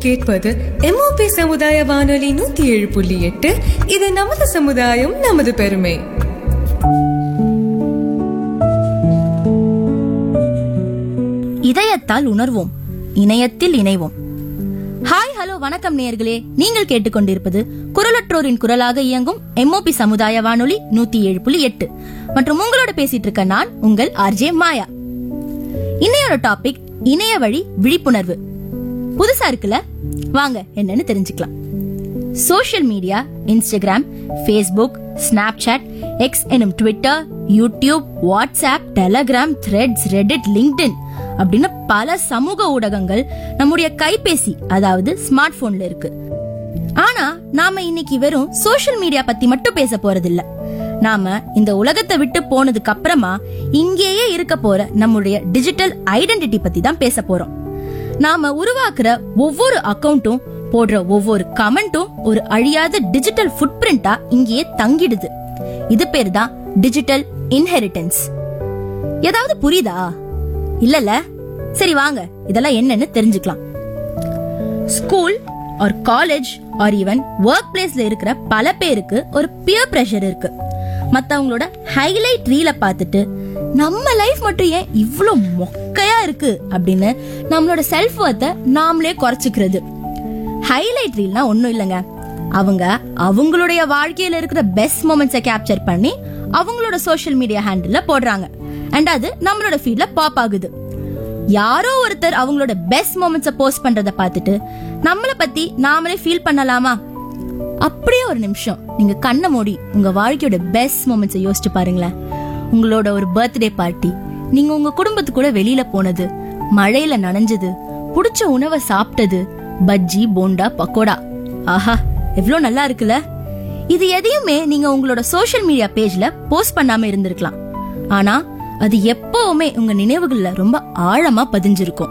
கேட்பது எம்ஓபி சமுதாய வானொலி நூத்தி ஏழு புள்ளி எட்டு இது நமது சமுதாயம் நமது பெருமை இதயத்தால் உணர்வோம் இணையத்தில் இணைவோம் ஹாய் ஹலோ வணக்கம் நேயர்களே நீங்கள் கேட்டுக்கொண்டிருப்பது குரலற்றோரின் குரலாக இயங்கும் எம்ஓபி சமுதாய வானொலி நூத்தி ஏழு புள்ளி எட்டு மற்றும் உங்களோட பேசிட்டு இருக்க நான் உங்கள் ஆர்ஜே மாயா இன்னையோட டாபிக் இணைய வழி விழிப்புணர்வு புதுசா இருக்குல்ல வாங்க என்னன்னு தெரிஞ்சுக்கலாம் social media Instagram Facebook Snapchat X எனும் Twitter YouTube WhatsApp Telegram Threads Reddit LinkedIn அப்படின்னு பல சமூக ஊடகங்கள் நம்முடைய கைபேசி அதாவது ஸ்மார்ட் போன்ல இருக்கு ஆனா நாம இன்னைக்கு வெறும் சோஷியல் மீடியா பத்தி மட்டும் பேச போறதில்ல நாம இந்த உலகத்தை விட்டு போனதுக்கு அப்புறமா இங்கேயே இருக்க போற நம்முடைய டிஜிட்டல் ஐடென்டிட்டி பத்தி தான் பேச போறோம் நாம உருவாக்குற ஒவ்வொரு அக்கவுண்டும் போடுற ஒவ்வொரு கமெண்ட்டும் ஒரு அழியாத டிஜிட்டல் ஃபுட் பிரிண்டா இங்கேயே தங்கிடுது இது பேர் தான் டிஜிட்டல் இன்ஹெரிட்டன்ஸ் ஏதாவது புரியுதா இல்லல சரி வாங்க இதெல்லாம் என்னன்னு தெரிஞ்சுக்கலாம் school or college or even work பிளேஸ்ல இருக்கிற பல பேருக்கு ஒரு பியர் பிரஷர் இருக்கு மத்தவங்களோட ஹைலைட் ரீல பார்த்துட்டு நம்ம லைஃப் மட்டும் ஏன் இவ்ளோ மொக்கையா இருக்கு அப்படின்னு நம்மளோட செல்ஃப் ஒர்த்தை நாமளே குறைச்சிக்கிறது ஹைலைட் ரீல்னா ஒண்ணும் இல்லைங்க அவங்க அவங்களுடைய வாழ்க்கையில இருக்கிற பெஸ்ட் மூமெண்ட்ஸை கேப்சர் பண்ணி அவங்களோட சோஷியல் மீடியா ஹேண்டில்ல போடுறாங்க அண்ட் அது நம்மளோட ஃபீல்ட்ல பாப் ஆகுது யாரோ ஒருத்தர் அவங்களோட பெஸ்ட் மூமெண்ட்ஸ போஸ்ட் பண்றத பார்த்துட்டு நம்மள பத்தி நாமளே ஃபீல் பண்ணலாமா அப்படியே ஒரு நிமிஷம் நீங்க கண்ணை மூடி உங்க வாழ்க்கையோட பெஸ்ட் மூமெண்ட்ஸை யோசிச்சு பாருங்களேன் உங்களோட ஒரு பர்த்டே பார்ட்டி நீங்க உங்க குடும்பத்து கூட வெளியில போனது மழையில நனைஞ்சது புடிச்ச உணவை சாப்பிட்டது பஜ்ஜி போண்டா பக்கோடா ஆஹா எவ்வளவு நல்லா இருக்குல்ல இது எதையுமே நீங்க உங்களோட சோஷியல் மீடியா பேஜ்ல போஸ்ட் பண்ணாம இருந்திருக்கலாம் ஆனா அது எப்பவுமே உங்க நினைவுகள்ல ரொம்ப ஆழமா பதிஞ்சிருக்கும்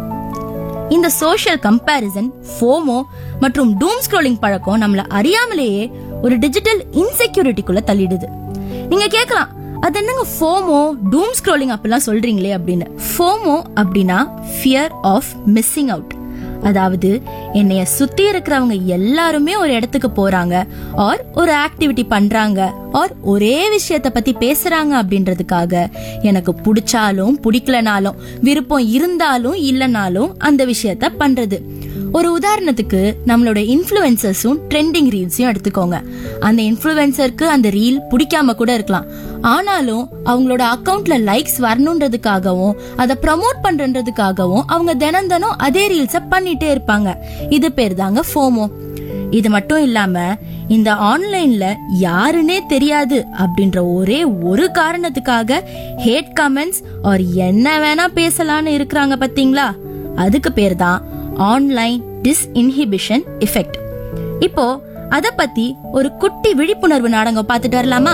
இந்த சோஷியல் கம்பேரிசன் ஃபோமோ மற்றும் டூம் ஸ்க்ரோலிங் பழக்கம் நம்மள அறியாமலேயே ஒரு டிஜிட்டல் இன்செக்யூரிட்டிக்குள்ள தள்ளிடுது நீங்க கேட்கலாம் அது என்னங்க ஃபோமோ டூம் ஸ்க்ரோலிங் அப்படிலாம் சொல்றீங்களே அப்படின்னு ஃபோமோ அப்படின்னா ஃபியர் ஆஃப் மிஸ்ஸிங் அவுட் அதாவது என்னைய சுத்தி இருக்கிறவங்க எல்லாருமே ஒரு இடத்துக்கு போறாங்க ஆர் ஒரு ஆக்டிவிட்டி பண்றாங்க ஆர் ஒரே விஷயத்த பத்தி பேசுறாங்க அப்படின்றதுக்காக எனக்கு பிடிச்சாலும் பிடிக்கலனாலும் விருப்பம் இருந்தாலும் இல்லைனாலும் அந்த விஷயத்த பண்றது ஒரு உதாரணத்துக்கு நம்மளோட இன்ஃப்ளூயன்சர்ஸும் ட்ரெண்டிங் ரீல்ஸையும் எடுத்துக்கோங்க அந்த இன்ஃப்ளூயன்சருக்கு அந்த ரீல் பிடிக்காம கூட இருக்கலாம் ஆனாலும் அவங்களோட அக்கவுண்ட்ல லைக்ஸ் வரணுன்றதுக்காகவும் அதை ப்ரமோட் பண்றதுக்காகவும் அவங்க தினம் தினம் அதே ரீல்ஸ பண்ணிட்டே இருப்பாங்க இது பேர் தாங்க ஃபோமோ இது மட்டும் இல்லாம இந்த ஆன்லைன்ல யாருன்னே தெரியாது அப்படின்ற ஒரே ஒரு காரணத்துக்காக ஹேட் கமெண்ட்ஸ் ஆர் என்ன வேணா பேசலாம்னு இருக்கிறாங்க பாத்தீங்களா அதுக்கு பேர் தான் ஆன்லைன் டிஸ்இன்ஹிபிஷன் எஃபெக்ட் இப்போ அத பத்தி ஒரு குட்டி விழிப்புணர்வு நாடகம் பார்த்துட்டு வரலாமா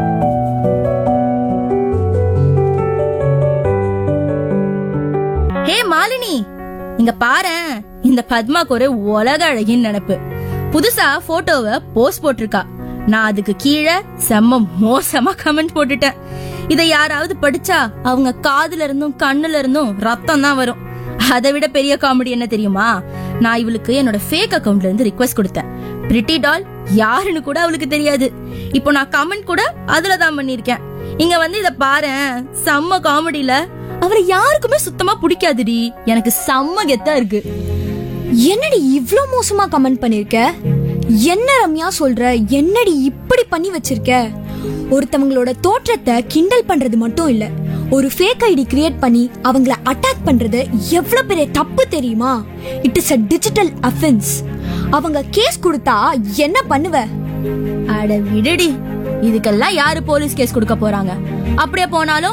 ஹே மாலினி இங்க பாரேன் இந்த பத்மாக்கு ஒரு உலக அழகின் நினைப்பு புதுசா போட்டோவை போஸ்ட் போட்டிருக்கா நான் அதுக்கு கீழே செம்ம மோசமா கமெண்ட் போட்டுட்டேன் இதை யாராவது படிச்சா அவங்க காதுல இருந்தும் கண்ணுல இருந்தும் ரத்தம் தான் வரும் அதை விட பெரிய காமெடி என்ன தெரியுமா நான் இவளுக்கு என்னோட ஃபேக் அக்கவுண்ட்ல இருந்து ரிக்வெஸ்ட் கொடுத்தேன் பிரிட்டி டால் யாருன்னு கூட அவளுக்கு தெரியாது இப்போ நான் கமெண்ட் கூட அதுல தான் பண்ணிருக்கேன் இங்க வந்து இத பாரேன் செம்ம காமெடியில அவரை யாருக்குமே சுத்தமா பிடிக்காதுடி எனக்கு செம்ம கெத்தா இருக்கு என்னடி இவ்ளோ மோசமா கமெண்ட் பண்ணிருக்க என்ன ரம்யா சொல்ற என்னடி இப்படி பண்ணி வச்சிருக்க ஒருத்தவங்களோட தோற்றத்தை கிண்டல் பண்றது மட்டும் இல்ல ஒரு ஃபேக் ஐடி கிரியேட் பண்ணி அவங்கள அட்டாக் பண்றது எவ்வளவு பெரிய தப்பு தெரியுமா it is a digital offence அவங்க கேஸ் கொடுத்தா என்ன பண்ணுவ அட விடுடி இதுக்கெல்லாம் யாரு போலீஸ் கேஸ் கொடுக்க போறாங்க அப்படியே போனாலும்